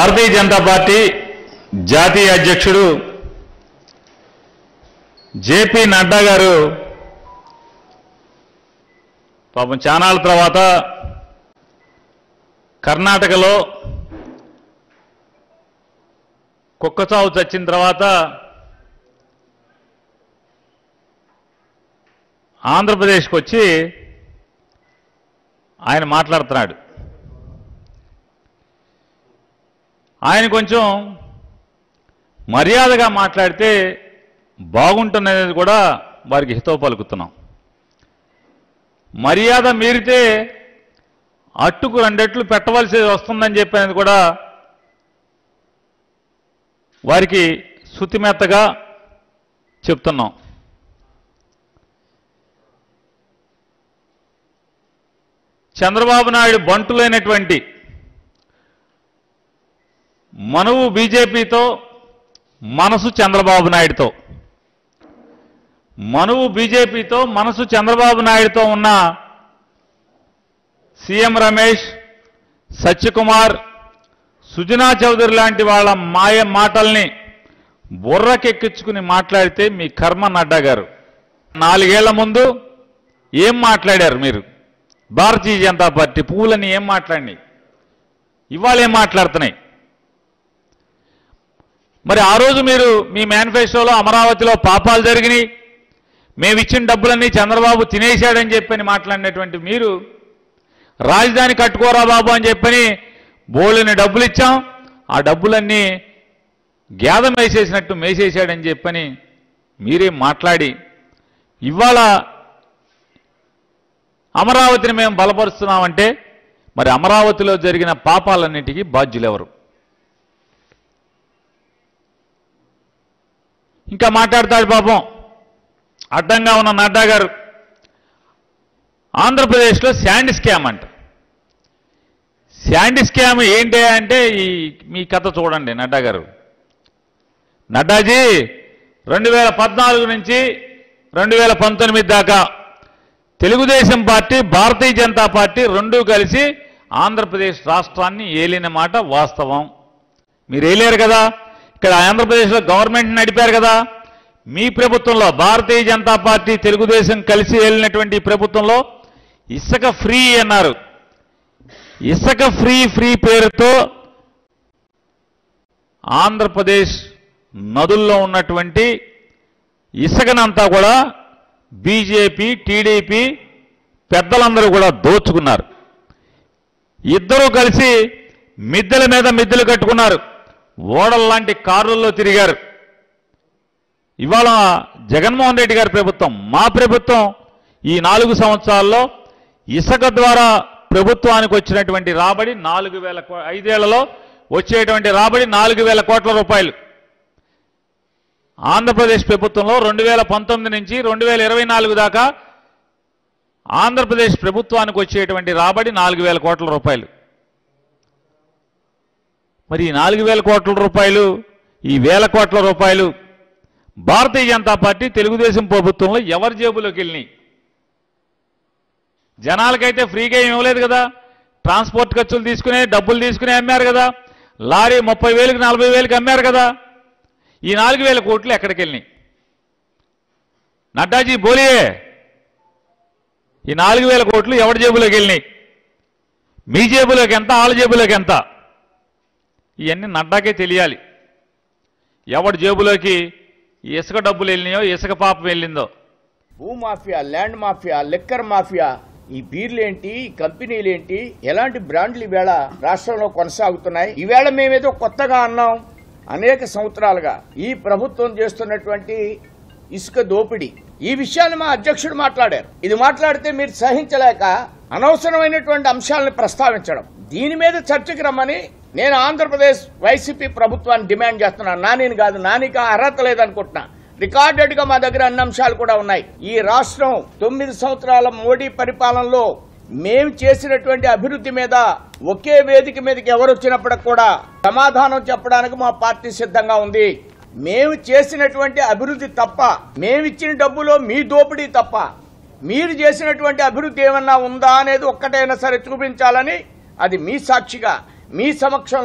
భారతీయ Janata party జాతీయ అధ్యక్షుడు JP Nadda గారు పాపం చానాల తర్వాత కర్ణాటకలో కుక్క చావు చచ్చిన తర్వాత ఆంధ్రప్రదేశ్కి వచ్చి ఆయన మాట్లాడుతున్నాడు ఆయన కొంచెం మర్యాదగా మాట్లాడితే బాగుంటుందనేది కూడా వారికి హితవు పలుకుతున్నాం మర్యాద మీరితే అట్టుకు రెండెట్లు పెట్టవలసి వస్తుందని చెప్పినది కూడా వారికి శుతిమెత్తగా చెప్తున్నాం చంద్రబాబు నాయుడు బంటులైనటువంటి మనువు బీజేపీతో మనసు చంద్రబాబు నాయుడుతో మనువు బీజేపీతో మనసు చంద్రబాబు నాయుడుతో ఉన్న సీఎం రమేష్ సత్యకుమార్ సుజనా చౌదరి లాంటి వాళ్ళ మాయ మాటల్ని బుర్రకెక్కించుకుని మాట్లాడితే మీ కర్మ నడ్డా గారు నాలుగేళ్ల ముందు ఏం మాట్లాడారు మీరు భారతీయ జనతా పార్టీ పువ్వులని ఏం మాట్లాడినాయి ఇవాళ ఏం మాట్లాడుతున్నాయి మరి ఆ రోజు మీరు మీ మేనిఫెస్టోలో అమరావతిలో పాపాలు జరిగినాయి మేము ఇచ్చిన డబ్బులన్నీ చంద్రబాబు తినేశాడని చెప్పని మాట్లాడినటువంటి మీరు రాజధాని కట్టుకోరా బాబు అని చెప్పని బోళ్ళని డబ్బులు ఇచ్చాం ఆ డబ్బులన్నీ గేదం వేసేసినట్టు మేసేశాడని చెప్పని మీరే మాట్లాడి ఇవాళ అమరావతిని మేము బలపరుస్తున్నామంటే మరి అమరావతిలో జరిగిన పాపాలన్నిటికీ బాధ్యులెవరు ఇంకా మాట్లాడతాడు పాపం అడ్డంగా ఉన్న నడ్డా గారు ఆంధ్రప్రదేశ్లో శాండ్ స్కామ్ అంట శాండ్ స్కామ్ ఏంటి అంటే ఈ మీ కథ చూడండి నడ్డా గారు నడ్డాజీ రెండు వేల పద్నాలుగు నుంచి రెండు వేల పంతొమ్మిది దాకా తెలుగుదేశం పార్టీ భారతీయ జనతా పార్టీ రెండూ కలిసి ఆంధ్రప్రదేశ్ రాష్ట్రాన్ని ఏలిన మాట వాస్తవం మీరు ఏలేరు కదా ఇక్కడ ఆంధ్రప్రదేశ్లో గవర్నమెంట్ నడిపారు కదా మీ ప్రభుత్వంలో భారతీయ జనతా పార్టీ తెలుగుదేశం కలిసి వెళ్ళినటువంటి ఈ ప్రభుత్వంలో ఇసుక ఫ్రీ అన్నారు ఇసుక ఫ్రీ ఫ్రీ పేరుతో ఆంధ్రప్రదేశ్ నదుల్లో ఉన్నటువంటి ఇసుకనంతా కూడా బీజేపీ టీడీపీ పెద్దలందరూ కూడా దోచుకున్నారు ఇద్దరూ కలిసి మిద్దెల మీద మిద్దెలు కట్టుకున్నారు ఓడల్లాంటి కారుల్లో తిరిగారు ఇవాళ జగన్మోహన్ రెడ్డి గారి ప్రభుత్వం మా ప్రభుత్వం ఈ నాలుగు సంవత్సరాల్లో ఇసుక ద్వారా ప్రభుత్వానికి వచ్చినటువంటి రాబడి నాలుగు వేల కో- ఐదేళ్లలో వచ్చేటువంటి రాబడి నాలుగు వేల కోట్ల రూపాయలు ఆంధ్రప్రదేశ్ ప్రభుత్వంలో రెండు వేల పంతొమ్మిది నుంచి రెండు వేల ఇరవై నాలుగు దాకా ఆంధ్రప్రదేశ్ ప్రభుత్వానికి వచ్చేటువంటి రాబడి నాలుగు వేల కోట్ల రూపాయలు మరి ఈ నాలుగు వేల కోట్ల రూపాయలు ఈ వేల కోట్ల రూపాయలు భారతీయ జనతా పార్టీ తెలుగుదేశం ప్రభుత్వంలో ఎవరి జేబులోకి వెళ్ళినాయి జనాలకైతే ఫ్రీగా ఏం ఇవ్వలేదు కదా ట్రాన్స్పోర్ట్ ఖర్చులు తీసుకునే డబ్బులు తీసుకుని అమ్మారు కదా లారీ ముప్పై వేలకు నలభై వేలకు అమ్మారు కదా ఈ నాలుగు వేల కోట్లు ఎక్కడికి వెళ్ళినాయి నడ్డాజీ బోలియే ఈ నాలుగు వేల కోట్లు ఎవరి జేబులోకి వెళ్ళినాయి మీ జేబులోకి ఎంత వాళ్ళ జేబులోకి ఎంత ఇవన్నీ నడ్డాకే తెలియాలి ఎవడి జేబులోకి ఈ ఇసుక డబ్బులు వెళ్ళినాయో ఇసుక పాపం వెళ్ళిందో భూ mafia land mafia liquor mafia ఈ బీర్లేంటి ఈ కంపెనీలేంటి ఎలాంటి బ్రాండ్లు ఈవేళ రాష్ట్రంలో కొనసాగుతున్నాయి ఈవేళ మేమేదో కొత్తగా అన్నాం అనేక సంవత్సరాలుగా ఈ ప్రభుత్వం చేస్తున్నటువంటి ఇసుక దోపిడీ ఈ విషయాన్ని మా అధ్యక్షుడు మాట్లాడారు ఇది మాట్లాడితే మీరు సహించలేక అనవసరమైనటువంటి అంశాలను ప్రస్తావించడం దీని మీద చర్చకి రమ్మని నేను ఆంధ్రప్రదేశ్ వైసీపీ ప్రభుత్వాన్ని డిమాండ్ చేస్తున్నాను నానిని కాదు నానికి ఆ అర్హత లేదనుకుంటున్నా రికార్డెడ్ గా మా దగ్గర అన్ని అంశాలు కూడా ఉన్నాయి ఈ రాష్ట్రం తొమ్మిది సంవత్సరాల మోడీ పరిపాలనలో మేము చేసినటువంటి అభివృద్ధి మీద ఒకే వేదిక మీదకి ఎవరు వచ్చినప్పటికి కూడా సమాధానం చెప్పడానికి మా పార్టీ సిద్ధంగా ఉంది మేము చేసినటువంటి అభివృద్ధి తప్ప మేమిచ్చిన డబ్బులో మీ దోపిడీ తప్ప మీరు చేసినటువంటి అభివృద్ధి ఏమన్నా ఉందా అనేది ఒక్కటైనా సరే చూపించాలని అది మీ సాక్షిగా మీ సమక్షంలో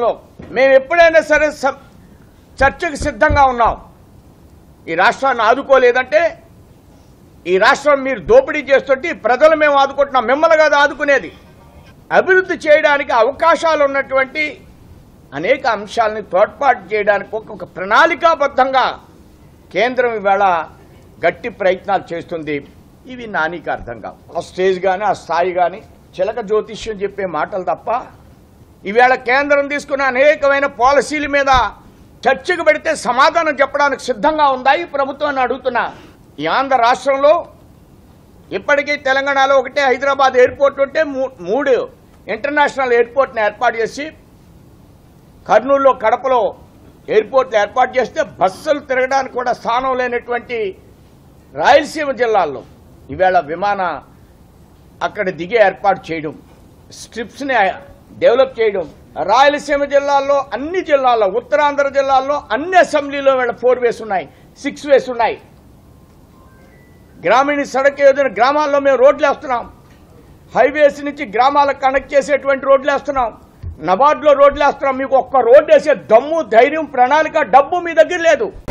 మేము ఎప్పుడైనా సరే స- చర్చకు సిద్ధంగా ఉన్నాం ఈ రాష్ట్రాన్ని ఆదుకోలేదంటే ఈ రాష్ట్రం మీరు దోపిడీ చేస్తుంటే ఈ ప్రజలు మేము ఆదుకుంటున్నాం మిమ్మల్ని కాదు ఆదుకునేది అభివృద్ధి చేయడానికి అవకాశాలు ఉన్నటువంటి అనేక అంశాలని తోడ్పాటు చేయడానికి ఒక ఒక ప్రణాళికాబద్ధంగా కేంద్రం ఇవాళ గట్టి ప్రయత్నాలు చేస్తుంది ఇవి నానికి అర్థం కావు ఆ స్టేజ్ కానీ ఆ స్థాయి కానీ చిలక జ్యోతిష్యం చెప్పే మాటలు తప్ప ఈవేళ కేంద్రం తీసుకున్న అనేకమైన పాలసీల మీద చర్చకు పెడితే సమాధానం చెప్పడానికి సిద్ధంగా ఉందా ఈ ప్రభుత్వాన్ని అడుగుతున్నా ఈ ఆంధ్ర రాష్ట్రంలో ఇప్పటికీ తెలంగాణలో ఒకటే హైదరాబాద్ ఎయిర్పోర్ట్ ఉంటే మూ- మూడు ఇంటర్నేషనల్ ఎయిర్పోర్ట్ని ఏర్పాటు చేసి కర్నూలులో కడపలో ఎయిర్పోర్ట్లు ఏర్పాటు చేస్తే బస్సులు తిరగడానికి కూడా స్థానం లేనటువంటి రాయలసీమ జిల్లాల్లో ఈవేళ విమాన అక్కడ దిగే ఏర్పాటు చేయడం స్ట్రిప్స్ని డెవలప్ చేయడం రాయలసీమ జిల్లాల్లో అన్ని జిల్లాల్లో ఉత్తరాంధ్ర జిల్లాల్లో అన్ని అసెంబ్లీలో వీళ్ళ ఫోర్ వేస్ ఉన్నాయి సిక్స్ వేస్ ఉన్నాయి గ్రామీణ సడక్ యోజన గ్రామాల్లో మేము రోడ్లు వేస్తున్నాం హైవేస్ నుంచి గ్రామాలకు కనెక్ట్ చేసేటువంటి రోడ్లు వేస్తున్నాం నబార్డ్లో రోడ్లు వేస్తున్నాం మీకు ఒక్క రోడ్డు వేసే దమ్ము ధైర్యం ప్రణాళిక డబ్బు మీ దగ్గర లేదు